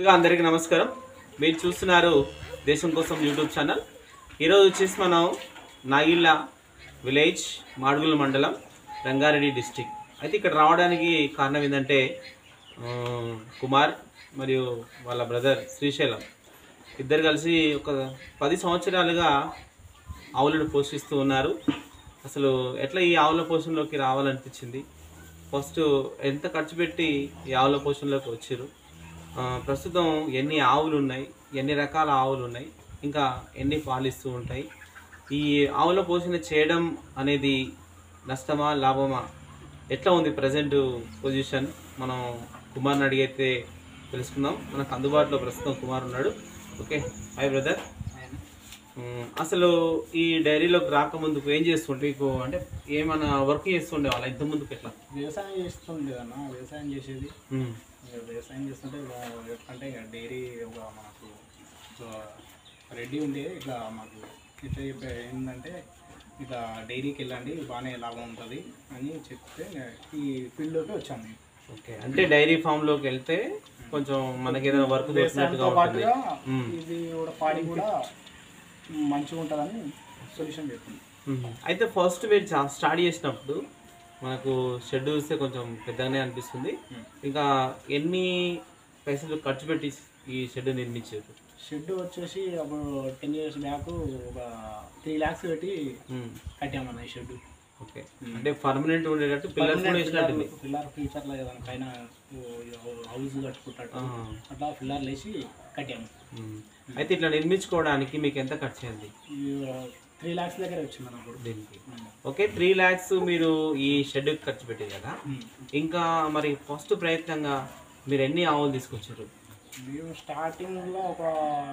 ముందుగా అందరికీ నమస్కారం మీరు చూస్తున్నారు దేశం కోసం యూట్యూబ్ ఛానల్ ఈరోజు వచ్చేసి మనం నాగిళ్ళ విలేజ్ మాడుగుల మండలం రంగారెడ్డి డిస్టిక్ అయితే ఇక్కడ రావడానికి కారణం ఏంటంటే ఆ, కుమార్ మరియు వాళ్ళ బ్రదర్ శ్రీశైలం ఇద్దరు కలిసి ఒక పది సంవత్సరాలుగా ఆవులను పోషిస్తూ ఉన్నారు అసలు ఎట్లా ఈ ఆవుల పోషణలోకి రావాలనిపించింది ఫస్ట్ ఎంత ఖర్చు పెట్టి ఈ ఆవుల పోషణలోకి వచ్చారు ఆ, ప్రస్తుతం ఎన్ని ఆవులు ఉన్నాయి ఎన్ని రకాల ఆవులు ఉన్నాయి ఇంకా ఎన్ని పాలిస్తూ ఉంటాయి ఈ ఆవుల పోషణ చేయడం అనేది నష్టమా లాభమా ఎట్లా ఉంది ప్రజెంట్ పొజిషన్ మనం కుమార్ని అడిగైతే తెలుసుకుందాం మనకు అందుబాటులో ప్రస్తుతం కుమార్ ఉన్నాడు ఓకే హాయ్ బ్రదర్ మ్మ్. అసలు ఈ డైరీలోకి రాకముందుకు ఏం చేస్తుంటే మీకు అంటే ఏమైనా వర్క్ చేస్తుండే వాళ్ళ ఇంత ముందుకు ఎట్లా వ్యవసాయం చేస్తుండే అన్న వ్యవసాయం చేసేది మ్మ్. ఇక వ్యవసాయం చేస్తుంటే ఇక ఎట్లంటే ఇక డైరీ ఒక మాకు ఒక రెడీ ఉండే ఇట్లా మాకు ఇట్లా చెప్పే ఏంటంటే ఇట్లా డైరీకి వెళ్ళండి బాగానే లాభం ఉంటుంది అని చెప్తే ఈ ఫీల్డ్లోకి వచ్చాము మేము. ఓకే అంటే డైరీ ఫామ్ లోకి వెళ్తే కొంచెం మనకి ఏదైనా వర్క్ దొరికినట్టుగా వ్యవసాయంతో ఉంటుంది పాటుగా మ్మ్. ఇది కూడా పాడి కూడా మంచిగా ఉంటుందని సొల్యూషన్ చెప్తుంది మ్మ్. అయితే ఫస్ట్ మీరు చా- స్టార్ట్ చేసినప్పుడు మనకు షెడ్ చూస్తే కొంచెం పెద్దగానే అనిపిస్తుంది మ్మ్. ఇంకా ఎన్ని పైసలు ఖర్చు పెట్టి ఈ షెడ్ నిర్మించారు షెడ్ వచ్చేసి అప్పుడు టెన్ ఇయర్స్ బ్యాక్ ఒక త్రీ ల్యాక్స్ పెట్టి మ్మ్. కట్టామన్న ఈ షెడ్ ఓకే అంటే పర్మనెంట్ ఉండేటట్టు పిల్లర్స్ కూడా వేసినట్టుంది పిల్లర్ ఫ్యూచర్లో ఏదైనా పైన హౌస్ కట్టుకుంటాడు ఆహా. అట్లా పిల్లర్లు వేసి కట్టాము మ్మ్. అయితే ఇట్లా నిర్మించుకోవడానికి మీకు ఎంత ఖర్చు అయింది త్రీ ల్యాక్స్ దగ్గర వచ్చింది మన అప్పుడు దీనికి ఓకే త్రీ ల్యాక్స్ మీరు ఈ షెడ్ ఖర్చు పెట్టారు కదా ఇంకా మరి ఫస్ట్ ప్రయత్నంగా మీరు ఎన్ని ఆవులు తీసుకొచ్చారు మేము స్టార్టింగ్లో ఒక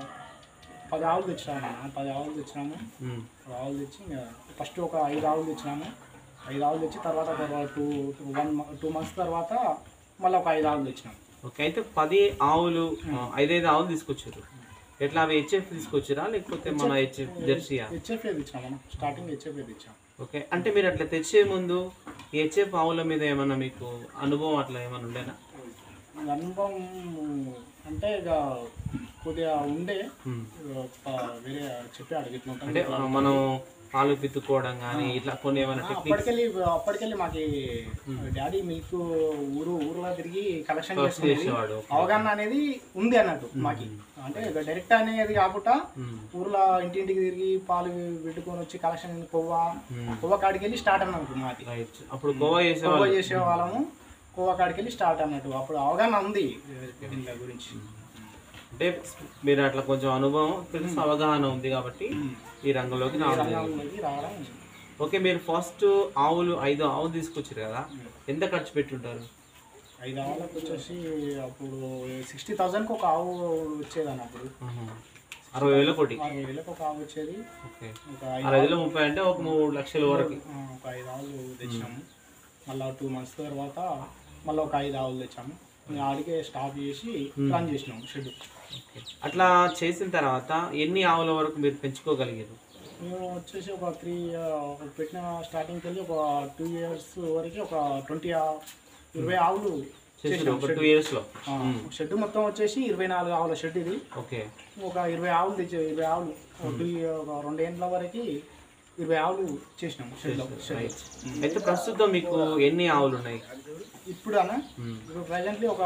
పది ఆవులు తెచ్చినాము అన్న. పది ఆవులు తెచ్చినాము మ్మ్. పది ఆవులు తెచ్చి ఇంకా ఫస్ట్ ఒక ఐదు ఆవులు తెచ్చినాము ఐదు ఆవులు తెచ్చి తర్వాత ఒక టూ వన్ టూ మంత్స్ తర్వాత మళ్ళీ ఒక ఐదు ఆవులు తెచ్చినాము ఓకే అయితే పది ఆవులు ఆ, ఐదైదు ఆవులు తీసుకొచ్చారు ఎట్లా అవి హెచ్ఎఫ్ తీసుకొచ్చారా లేకపోతే మన హెచ్ఎఫ్ జెర్సీయా హెచ్ఎఫ్ఏ తెచ్చినాము మనం స్టార్టింగ్ హెచ్ఎఫ్ఏ తెచ్చాము ఓకే అంటే మీరు అట్లా తెచ్చే ముందు ఈ హెచ్ఎఫ్ ఆవుల మీద ఏమన్నా మీకు అనుభవం అట్లా ఏమన్నా ఉండేనా ఇంకా అనుభవం అంటే ఇక కొద్దిగా ఉండే మ్మ్. ఇక వేరే చెప్పి అడిగిట్లు అంటే ఆ, మనం పాలు పిత్తుకోవడం కానీ ఇట్లా కొన్ని ఏమైనా టెక్నిక్స్ అప్పటికెళ్ళి అప్పటికెళ్ళి మాకి డాడీ మిల్క్ ఊరు ఊర్లో తిరిగి కలెక్షన్ చేసుకునేది చేసేవాడు అవగాహన అనేది ఉంది అన్నట్టు మాకి అంటే ఇక డైరెక్ట్ అనేది కాకుండా మ్మ్. ఊర్లో ఇంటింటికి తిరిగి పాలు పెట్టుకొని వచ్చి కలెక్షన్ కొవ్వ మ్మ్. కొవ్వ కాడికి వెళ్ళి స్టార్ట్ అన్నట్టు మాది రైట్ అప్పుడు కోవా కొవ్వ చేసేవాళ్ళు చేసే వాళ్ళము కొవ్వ కాడికి వెళ్ళి స్టార్ట్ అన్నట్టు అప్పుడు అవగాహన ఉంది దీని గురించి అంటే మీరు అట్లా కొంచెం అనుభవం ప్లస్ అవగాహన ఉంది కాబట్టి ఈ రంగంలోకి రావడం జరిగింది. రంగంలోకి రావడం ఓకే మీరు ఫస్ట్ ఆవులు ఐదు ఆవులు తీసుకొచ్చారు కదా ఎంత ఖర్చు పెట్టుంటారు ఐదు ఆవులకు వచ్చేసి అప్పుడు సిక్స్టీ థౌజండ్కి ఒక ఆవు వచ్చేదాన్ని అప్పుడు ఆహా. అరవై వేల కోటి అరవై వేలకు ఒక ఆవు వచ్చేది ఓకే ఒక ఐదు అరవై వేల ముప్పై అంటే ఒక మూడు లక్షల వరకు ఆ, ఒక ఐదు ఆవులు తెచ్చాము మళ్ళీ టూ మంత్స్ తర్వాత మళ్ళీ ఒక ఐదు ఆవులు తెచ్చాము ఇంకా ఆడికే స్టాప్ చేసి రన్ చేసినాము షెడ్ ఓకే. అట్లా చేసిన తర్వాత ఎన్ని ఆవుల వరకు మీరు పెంచుకోగలిగారు మేము వచ్చేసి ఒక త్రీ పెట్టిన స్టార్టింగ్కి వెళ్ళి ఒక టూ ఇయర్స్ వరకు ఒక ట్వంటీ ఇరవై ఆవులు చేసారు ఒక టూ ఇయర్స్ లో షెడ్ మొత్తం వచ్చేసి ఇరవై నాలుగు ఆవుల షెడ్ ఇది ఓకే ఒక ఇరవై ఆవులు తెచ్చి ఇరవై ఆవులు ఒక టూ ఒక రెండు ఏండ్ల వరకు ఇరవై ఆవులు చేసినాము షెడ్లో రైట్ అయితే ప్రస్తుతం మీకు ఎన్ని ఆవులు ఉన్నాయి ఇప్పుడు అన్న మ్మ్. ఇప్పుడు ప్రజెంట్లీ ఒక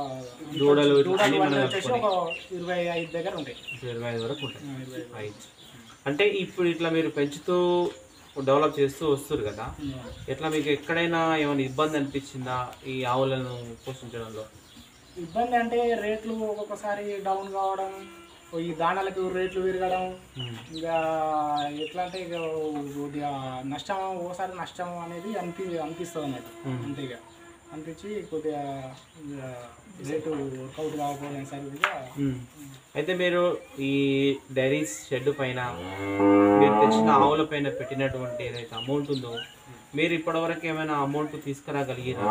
దూడలు దూడలు అన్ని అన్నీ మనం వచ్చేసి ఒక ఇరవై ఐదు దగ్గర ఉంటాయి ఇరవై ఐదు వరకు ఉంటాయి ఆ, ఇరవై ఐదు. రైట్ అంటే ఇప్పుడు ఇట్లా మీరు పెంచుతూ డెవలప్ చేస్తూ వస్తారు కదా ఉమ్. ఎట్లా మీకు ఎక్కడైనా ఏమైనా ఇబ్బంది అనిపించిందా ఈ ఆవులను పోషించడంలో ఇబ్బంది అంటే రేట్లు ఒక్కొక్కసారి డౌన్ కావడం ఈ దానాలకు రేట్లు పెరగడం మ్మ్. ఇంకా ఎట్లా అంటే ఇక కొద్దిగా నష్టం ఓసారి నష్టం అనేది అనిపి అనిపిస్తుంది అన్నట్టు మ్మ్. అంతే ఇక అనిపించి కొద్దిగా ఇక రేటు వర్కౌట్ కాకపోయినా సరిగ్గా మ్మ్. అయితే మీరు ఈ డైరీస్ షెడ్ పైన మీరు తెచ్చిన ఆవుల పైన పెట్టినటువంటి ఏదైతే అమౌంట్ ఉందో మీరు ఇప్పటివరకు ఏమైనా అమౌంట్ తీసుకురాగలిగిరా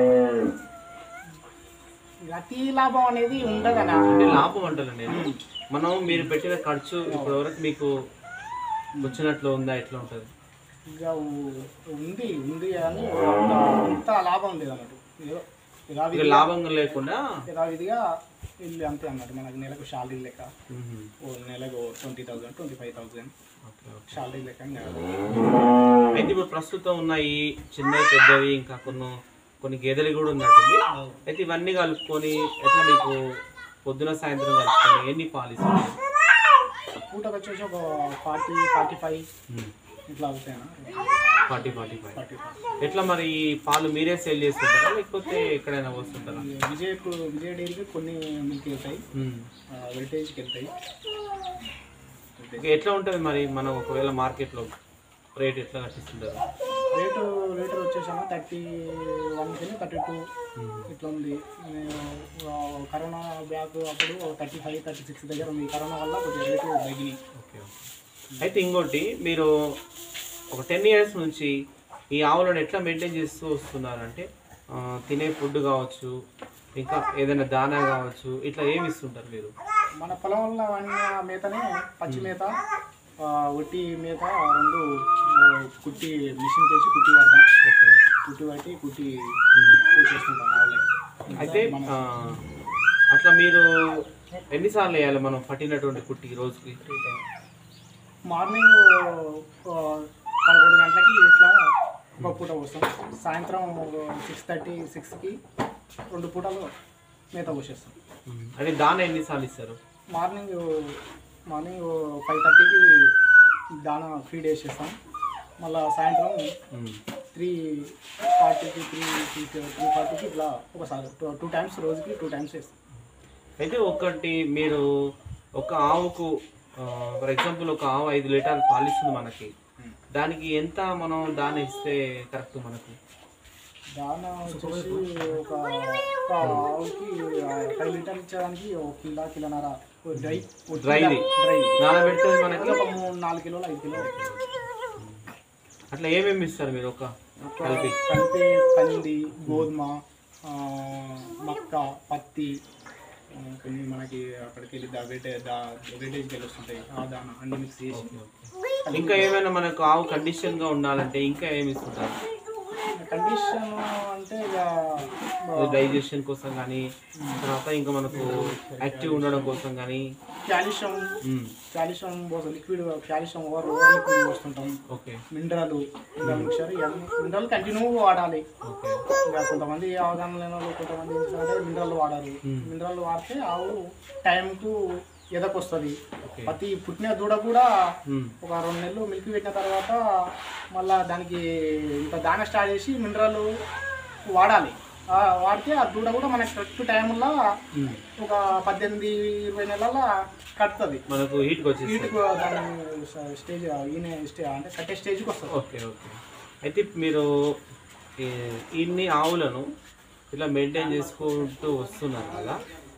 ఇక అతి లాభం అనేది ఉండదన్న అంటే లాభం అంటాను నేను మనం మీరు పెట్టిన ఖర్చు ఇప్పటివరకు మీకు వచ్చినట్లు ఉందా ఎట్లా ఉంటుంది ఇక ఉ- ఉంది ఉంది అని అంత అంత లాభం లేదు అన్నట్టు ఏదో ఇక యథావిధిగా లాభం లేకుండా యథావిధిగా ఇల్లు అంతే అన్నట్టు మనకు నెలకు శాలరీ లెక్క మ్మ్. ఓ నెలకు twenty thousand twenty five thousand okay okay salary లెక్క ఇంకా అయితే ఇప్పుడు ప్రస్తుతం ఉన్నాయి చిన్నవి పెద్దవి ఇంకా కొన్ని కొన్ని గేదెలు కూడా ఉన్నట్టుంది అయితే ఇవన్నీ కలుపుకొని ఎట్లా మీకు పొద్దున సాయంత్రం కలుపుకొని ఎన్ని పాలు ఇస్తుంది పూటకు వచ్చేసి ఒక ఫార్టీ ఫార్టీ ఫైవ్ ఇట్లా అవుతాయన్న forty forty five forty five ఎట్లా మరి ఈ పాలు మీరే సేల్ చేస్తుంటారా లేకపోతే ఎక్కడైనా వస్తుంటారా విజయ్ విజయ్ డైరీకి కొన్ని మిల్క్ వెళ్తాయి మ్మ్. వెరిటేజ్కి వెళ్తాయి ఇంకా ఎట్లా ఉంటుంది మరి మనం ఒకవేళ మార్కెట్లో రేట్ ఎట్లా కట్టిస్తుంటారు రేటు లీటర్ వచ్చేసాము thirty one kilo thirty two ఇట్లా ఉంది నేను ఆ, కరోనా బ్యాక్ అప్పుడు థర్టీ ఫైవ్ థర్టీ సిక్స్ దగ్గర ఉంది కరోనా వల్ల కొంచెం రేటు తగ్గినాయి ఓకే ఓకే అయితే ఇంకోటి మీరు ఒక టెన్ ఇయర్స్ నుంచి ఈ ఆవులను ఎట్లా మెయింటైన్ చేస్తూ వస్తున్నారంటే ఆ, తినే ఫుడ్ కావచ్చు ఇంకా ఏదైనా దానా కావచ్చు ఇట్లా ఏమి ఇస్తుంటారు మీరు మన పొలం వల్ల వాడిన మేతనే పచ్చి మేత ఆ, ఒట్టి మేత రెండు ఆ, కుట్టి మిషన్ చేసి కుట్టి పడతాం ఓకే కుట్టి పట్టి కుట్టి ఉమ్. కూర్చేస్తుంటాం ఆవులకి అయితే ఆ, అట్లా మీరు ఎన్నిసార్లు వేయాలి మనం పట్టినటువంటి కుట్టి రోజుకి మార్నింగ్ ఆ, పదకొండు గంటలకి ఇట్లా ఒక పూట పోస్తాం సాయంత్రం సిక్స్ థర్టీ సిక్స్కి రెండు పూటలు మేత పోసేస్తాం ఉమ్. అంటే దానా ఎన్నిసార్లు ఇస్తారు మార్నింగ్ మార్నింగ్ ఫైవ్ థర్టీకి దానా ఫీడ్ వేసేస్తాం మళ్ళీ సాయంత్రం ఉమ్. త్రీ ఫార్టీకి త్రీ త్రీ త్రీ ఫార్టీకి ఇట్లా ఒకసారి టూ టూ టైమ్స్ రోజుకి టూ టైమ్స్ వేస్తాం అయితే ఒకటి మీరు ఒక ఆవుకు ఫర్ ఎగ్జాంపుల్ ఒక ఆవు ఐదు లీటర్లు పాలిస్తుంది మనకి దానికి ఎంత మనం దాని ఇస్తే కరెక్ట్ మనకు దానా వచ్చేసి ఒక ఒక ఆవుకి ఫైవ్ లీటర్లు ఇచ్చేదానికి ఒక కిలో కిలోన్నర డ్రై డ్రైది డ్రై నానబెడితే మనకి ఒక మూడు నాలుగు కిలోలు ఐదు కిలోలు అట్లా ఏమేమి ఇస్తారు మీరు ఒక కలిపి కలిపి కంది గోధుమ ఆ, మక్క పత్తి ఆ, కొన్ని మనకి అక్కడికి వెళ్ళి దా వెటే దా వెటేజ్కి వెళ్ళి వస్తుంటాయి ఆ దాన అన్ని మిక్స్ చేసి ఇంకా ఏమైనా మనకు ఆవు కండిషన్ గా ఉండాలంటే ఇంకా ఏమి ఇస్తుంటారు కండిషన్ అంటే ఇక డైజెషన్ కోసం కానీ తర్వాత ఇంకా మనకు యాక్టివ్ ఉండడం కోసం కానీ కాల్షియం ఉమ్, కాల్షియం పోస్తాం liquid calcium over over liquid పోస్తుంటాం ఓకే మినరల్ మినరల్ మిక్చర్ ఇవన్నీ మినరల్ కంటిన్యూ వాడాలి ఓకే ఇంకా కొంతమంది అవగాహన లేని వాళ్ళు కొంతమంది ఏం చేస్తారంటే మినరల్ వాడాలి మినరల్ వాడితే ఆవు టైంకు ఎదకొస్తుంది ఓకే ప్రతి పుట్టిన దూడ కూడా ఉమ్, ఒక రెండు నెలలు మిల్క్ పెట్టిన తర్వాత మళ్ళా దానికి ఇంత దాన స్టార్ట్ చేసి మినరల్ వాడాలి ఆ వాడితే ఆ దూడ కూడా మనకి కరెక్ట్ టైంలో ఉమ్. ఒక పద్దెనిమిది ఇరవై నెలల కడుతుంది మనకు హీట్కి వచ్చేసి వీటికి దాని స్టేజ్ ఈయన స్టే అంటే కట్టే స్టేజ్కి వస్తుంది ఓకే ఓకే అయితే మీరు ఈ- ఇన్ని ఆవులను ఇలా మెయింటైన్ చేసుకుంటూ వస్తున్నారు కదా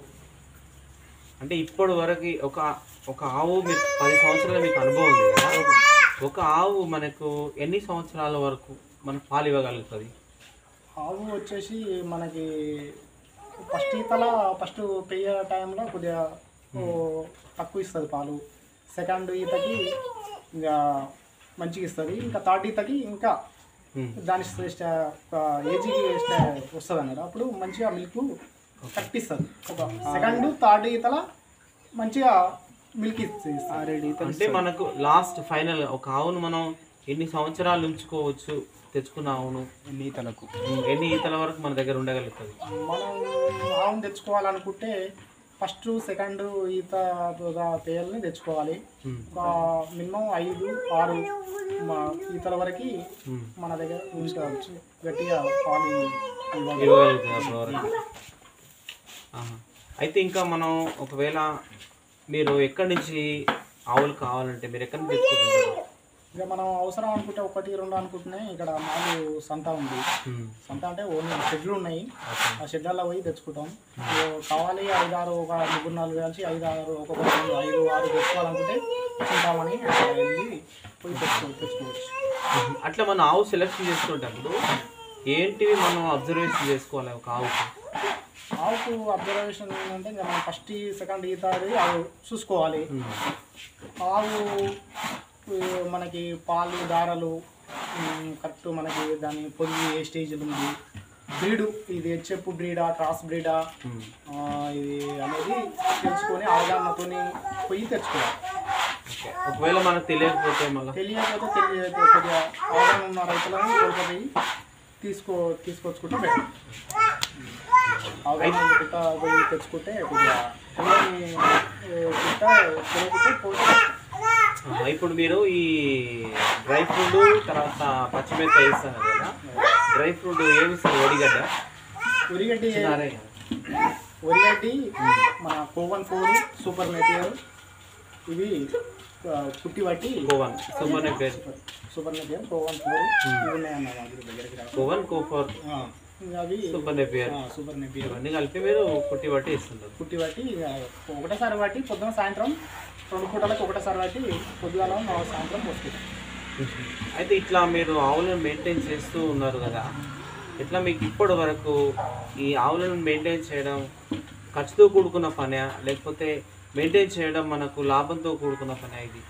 అంటే ఇప్పటి వరకు ఒక ఒక ఆవు మీరు పది సంవత్సరాల మీకు అనుభవం ఉంది కదా ఒక ఆవు మనకు ఎన్ని సంవత్సరాల వరకు మనకు పాలు ఇవ్వగలుగుతుంది ఆవు వచ్చేసి మనకి ఫస్ట్ ఈతల ఫస్ట్ పెయ్య టైంలో కొద్దిగా ఓ తక్కువ ఇస్తుంది పాలు సెకండ్ ఈతకి ఇంకా మంచిగా ఇస్తుంది ఇంకా థర్డ్ ఈతకి ఇంకా ఉమ్, దాని ఏజ్కి వస్తుంది అన్నమాట అప్పుడు మంచిగా మిల్క్ కరెక్ట్ ఇస్తుంది ఒక సెకండ్ థర్డ్ ఈతల మంచిగా మిల్క్ ఇస్తుంది ఆరేడు ఈతలు అంటే మనకు లాస్ట్ ఫైనల్ ఒక ఆవును మనం ఎన్ని సంవత్సరాలు ఉంచుకోవచ్చు తెచ్చుకున్న ఆవును ఎన్ని ఈతలకు ఉమ్, ఎన్ని ఈతల వరకు మన దగ్గర ఉండగలుగుతుంది మనం ఆవును తెచ్చుకోవాలనుకుంటే ఫస్ట్ సెకండ్ ఈత పేయల్ని తెచ్చుకోవాలి ఉమ్, ఒక మినిమం ఐదు ఆరు మా ఈతల వరకు ఉమ్. మన దగ్గర ఉంచుకోవచ్చు గట్టిగా పాలు ఇవ్వాలి ఇవ్వగలుగుతుంది అప్పటి వరకు ఆహా. అయితే ఇంకా మనం ఒకవేళ మీరు ఎక్కడి నుంచి ఆవులు కావాలంటే మీరు ఎక్కడి నుంచి తెచ్చుకుంటారు ఇక మనం అవసరం అనుకుంటే ఒకటి రెండు అనుకుంటున్నాయి ఇక్కడ మాకు సంత ఉంది ఉమ్, సంత అంటే ఓన్లీ షెడ్లు ఉన్నాయి ఓకే. ఆ షెడ్లలో పోయి తెచ్చుకుంటాం ఇక కావాలి ఐదు ఆరు ఒక ముగ్గురు నాలుగు కలిసి ఐదు ఆరు ఒక్కొక్క రెండు ఐదు ఆరు తెచ్చుకోవాలనుకుంటే తెచ్చుకుంటామని అక్కడ వెళ్ళి పోయి తెచ్చుకో తెచ్చుకోవచ్చు ఉహు. అట్లా మనం ఆవు సెలెక్షన్ చేసుకునేటప్పుడు ఏంటివి మనం అబ్జర్వేషన్ చేసుకోవాలి ఒక ఆవుకి ఆవుకు అబ్జర్వేషన్ ఏంటంటే ఇంకా మనం ఫస్ట్ సెకండ్ ఈత అనేది ఆవు చూసుకోవాలి ఉమ్, ఆవు ఉ, మనకి పాలు దారలు కరెక్ట్ మనకి దాని పొదిగి ఏ స్టేజ్లో ఉంది బ్రీడు ఇది హెచ్ఎఫ్ బ్రీడా క్రాస్ బ్రీడా ఉమ్. ఆ, ఇది అనేది తెలుసుకొని అవగాహనతో పోయి తెచ్చుకోవాలి ఓకే ఒకవేళ మనకు తెలియకపోతే మళ్ళీ తెలియకపోతే తెలియ కొద్దిగా అవగాహన ఉన్న రైతులను తోలుకపోయి తీసుకో తీసుకొచ్చుకుంటే బెటర్ అవగాహన లేకుండా పోయి తెచ్చుకుంటే కొద్దిగా తెలియని ఏ, గిట్ట తెలియకపోతే పోతే ఆహా, ఇప్పుడు మీరు ఈ డ్రై ఫ్రూట్ తర్వాత పచ్చిమిరపకాయ వేస్తారు కదా డ్రై ఫ్రూట్ ఏమి ఇస్తారు ఒడిగడ్డ ఉరిగడ్డి చిన్నారే. ఉరిగడ్డి మన కోవన్ కోరు సూపర్ నెపియర్ ఇవి ఆ, పుట్టి పట్టి కోవన్ సూపర్ పేరు సూపర్ నెపియర్ కోవన్ కోరు ఇవి ఉన్నాయన్న మా దగ్గర దగ్గరికి రా. కోవన్ కోఫర్ ఆ, ఇంకా అవి సూపర్ పేరు ఆ, సూపర్ నెపియర్ ఇవన్నీ కలిపి మీరు పుట్టి పట్టి ఇస్తుంటారు పుట్టి పట్టి ఇక ఒకటేసారి పట్టి పొద్దున సాయంత్రం రెండు పూటలకు ఒకటేసారి పట్టి పొద్దుగాల నా- సాయంత్రం పోసుకుంటాం అయితే ఇట్లా మీరు ఆవులను మెయింటైన్ చేస్తూ ఉన్నారు కదా ఇట్లా మీకు ఇప్పటి వరకు ఈ ఆవులను మెయింటైన్ చేయడం ఖర్చుతో కూడుకున్న పనా లేకపోతే మెయింటైన్ చేయడం మనకు లాభంతో కూడుకున్న పనా ఇది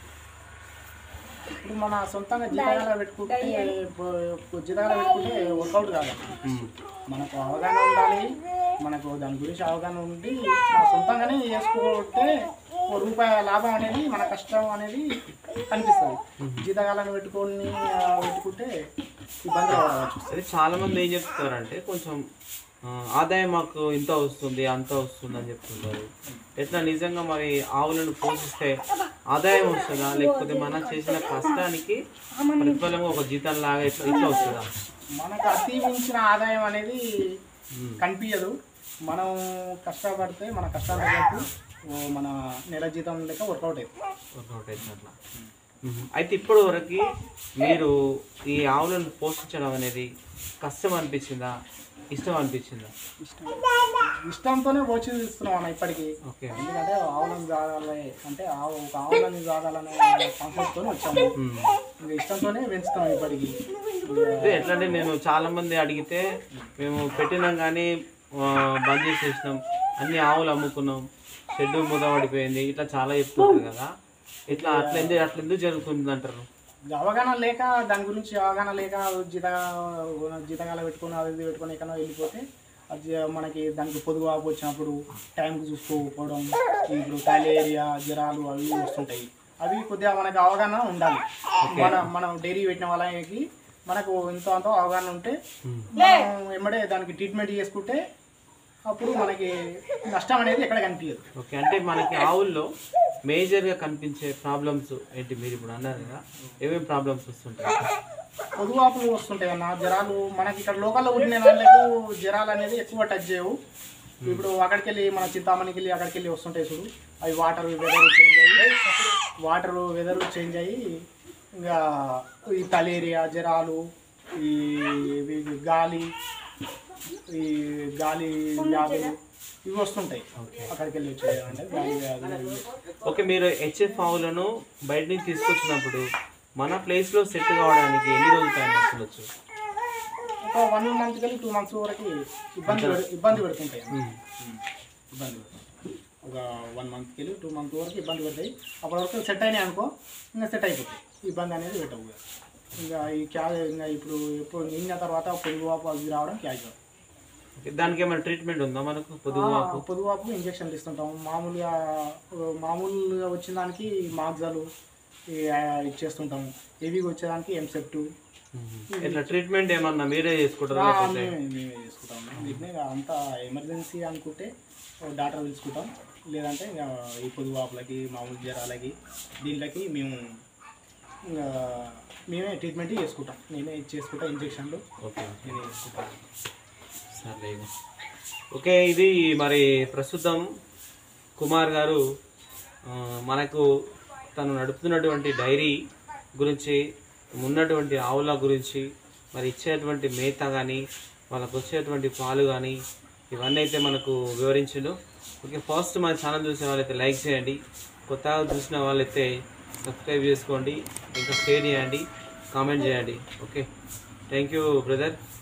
ఇప్పుడు మన సొంతంగా జీతగాల పెట్టుకుంటే బ- జీతగాల పెట్టుకుంటే వర్కౌట్ కాదు ఉమ్. మనకు అవగాహన ఉండాలి మనకు దాని గురించి అవగాహన ఉండి మన సొంతంగానే చేసుకుంటే ఓ రూపాయి లాభం అనేది మన కష్టం అనేది కనిపిస్తుంది జీతగాలను పెట్టుకొని ఆ, పెట్టుకుంటే ఇబ్బంది పడవచ్చు అదే చాలా మంది ఏం చెప్తారంటే కొంచెం ఆ, ఆదాయం మాకు ఇంత వస్తుంది అంత వస్తుంది అని చెప్తుంటారు ఎట్లా నిజంగా మరి ఆవులను పోషిస్తే ఆదాయం వస్తుందా లేకపోతే మనం చేసిన కష్టానికి ప్రతిఫలంగా ఒక జీతం లాగా ఇట్లా ఇట్లా వస్తుందా మనకు అతి మించిన ఆదాయం అనేది ఉమ్. కనిపించదు మనం కష్టపడితే మన కష్టాలు తగ్గట్టు ఓ మన నెల జీతం లెక్క వర్కౌట్ అవుతుంది వర్కౌట్ అవుతుంది అట్లా మ్మ్. అయితే ఇప్పటి వరకు మీరు ఈ ఆవులను పోషించడం అనేది కష్టం అనిపించిందా ఇష్టం అనిపించిందా ఇష్టం ఇష్టంతోనే పోషిస్తున్నాం అన్న ఇప్పటికి ఓకే ఎందుకంటే ఆవులను సాగాలి అంటే ఆవు ఒక ఆవులని సాగాలనే కాన్సెప్ట్తో వచ్చాము మ్మ్. ఇంకా ఇష్టంతోనే పెంచుతాం ఇప్పటికి అంటే ఎట్లా అంటే నేను చాలా మంది అడిగితే మేము పెట్టినాం కానీ ఆ, బంద్ చేసేసినాం అన్ని ఆవులు అమ్ముకున్నాం షెడ్ ముద పడిపోయింది ఇట్లా చాలా చెప్తుంటారు కదా ఇట్లా అట్లా ఎందుకు అట్లా ఎందుకు జరుగుతుంది అంటారు అవగాహన లేక దాని గురించి అవగాహన లేక జీత జీతగాల పెట్టుకొని అది ఇది పెట్టుకొని ఎక్కడో వెళ్ళిపోతే అది మనకి దానికి పొదుగు ఆపు వచ్చినప్పుడు టైంకి చూసుకోకపోవడం ఇప్పుడు ఏరియా జ్వరాలు అవి వస్తుంటాయి అవి కొద్దిగా మనకి అవగాహన ఉండాలి మన మనం డైరీ పెట్టిన వాళ్ళకి మనకు ఇంత అంత అవగాహన ఉంటే మనం ఎమ్మడే దానికి ట్రీట్మెంట్ చేసుకుంటే అప్పుడు మనకి నష్టం అనేది ఎక్కడ కనిపించదు ఓకే అంటే మనకి ఆవుల్లో మేజర్గా కనిపించే ప్రాబ్లమ్స్ ఏంటి మీరు ఇప్పుడు అన్నారు కదా ఏమేమి ప్రాబ్లమ్స్ వస్తుంటాయి పొదువాపులు వస్తుంటాయి అన్న జ్వరాలు మనకి ఇక్కడ లోకల్లో ఉండిన వాళ్ళకు జ్వరాలు అనేది ఎక్కువ టచ్ చేయవు ఇప్పుడు అక్కడికి వెళ్ళి మన చింతామణికి వెళ్ళి అక్కడికి వెళ్ళి వస్తుంటాయి చూడు అవి వాటర్ వెదర్ చేంజ్ అయ్యి వాటర్ వెదర్ చేంజ్ అయ్యి ఇంకా ఈ తలేరియా జ్వరాలు ఈ ఇవి గాలి ఈ గాలి వ్యాధులు ఇవి వస్తుంటాయి అక్కడికి వెళ్ళి వచ్చాయి అంటే గాలి వ్యాధులు ఇవి. ఓకే మీరు హెచ్ఎఫ్ ఆవులను బయట నుంచి తీసుకొచ్చినప్పుడు మన ప్లేస్లో సెట్ కావడానికి ఎన్ని రోజులు టైం వస్తుండొచ్చు ఒక వన్ మంత్కి వెళ్ళి టూ మంత్స్ వరకు ఇబ్బంది పెడు- ఇబ్బంది పెడుతుంటాయి మ్మ్. ఇబ్బంది పెడతాయి ఒక వన్ మంత్కి వెళ్ళి టూ మంత్ వరకు ఇబ్బంది పెడతాయి అప్పటి వరకు సెట్ అయినాయి అనుకో ఇంకా సెట్ అయిపోతాయి ఇబ్బంది అనేది పెట్టవు ఇక. ఇంకా ఈ క్యా ఇంకా ఇప్పుడు ఎప్పుడు నిన్న తర్వాత పొదువాపు అవి రావడం క్యాజువల్ ఓకే, దానికి ఏమైనా ట్రీట్మెంట్ ఉందా మనకు పొదుగు పొదువాపు ఇంజక్షన్లు ఇస్తుంటాం మామూలుగా ఆ, మామూలుగా వచ్చిన దానికి మాగ్జాలు ఈ, ఆ, ఇచ్చేస్తుంటాం హెవీగా వచ్చేదానికి ఎంసెప్టు ఇట్లా ట్రీట్మెంట్ ఏమన్నా మీరే చేసుకుంటారా లేకపోతే మేమే మేమే చేసుకుంటాం వీటిని ఇక అంత ఎమర్జెన్సీ అనుకుంటే ఓ డాక్టర్ పిలుచుకుంటాం లేదంటే ఇంకా ఈ పొదుగు వాపులకి మామూలు జ్వరాలకి దీంట్లకి మేము ఇంకా మేమే ట్రీట్మెంట్ చేసుకుంటాం నేనే చేసుకుంటా ఇంజక్షన్లు ఓకే నేనే చేసుకుంటాను సర్లే ఇక. ఓకే ఇది మరి ప్రస్తుతం కుమార్ గారు ఆ, మనకు తను నడుపుతున్నటువంటి డైరీ గురించి ఉన్నటువంటి ఆవుల గురించి మరి ఇచ్చేటువంటి మేత కానీ వాళ్ళకు వచ్చేటువంటి పాలు కానీ ఇవన్నీ అయితే మనకు వివరించిండు ఓకే ఫస్ట్ మన ఛానల్ చూసిన వాళ్ళైతే లైక్ చేయండి కొత్తగా చూసిన వాళ్ళైతే సబ్స్క్రైబ్ చేసుకోండి ఇంకా షేర్ చేయండి కామెంట్ చేయండి ఓకే థ్యాంక్ యూ బ్రదర్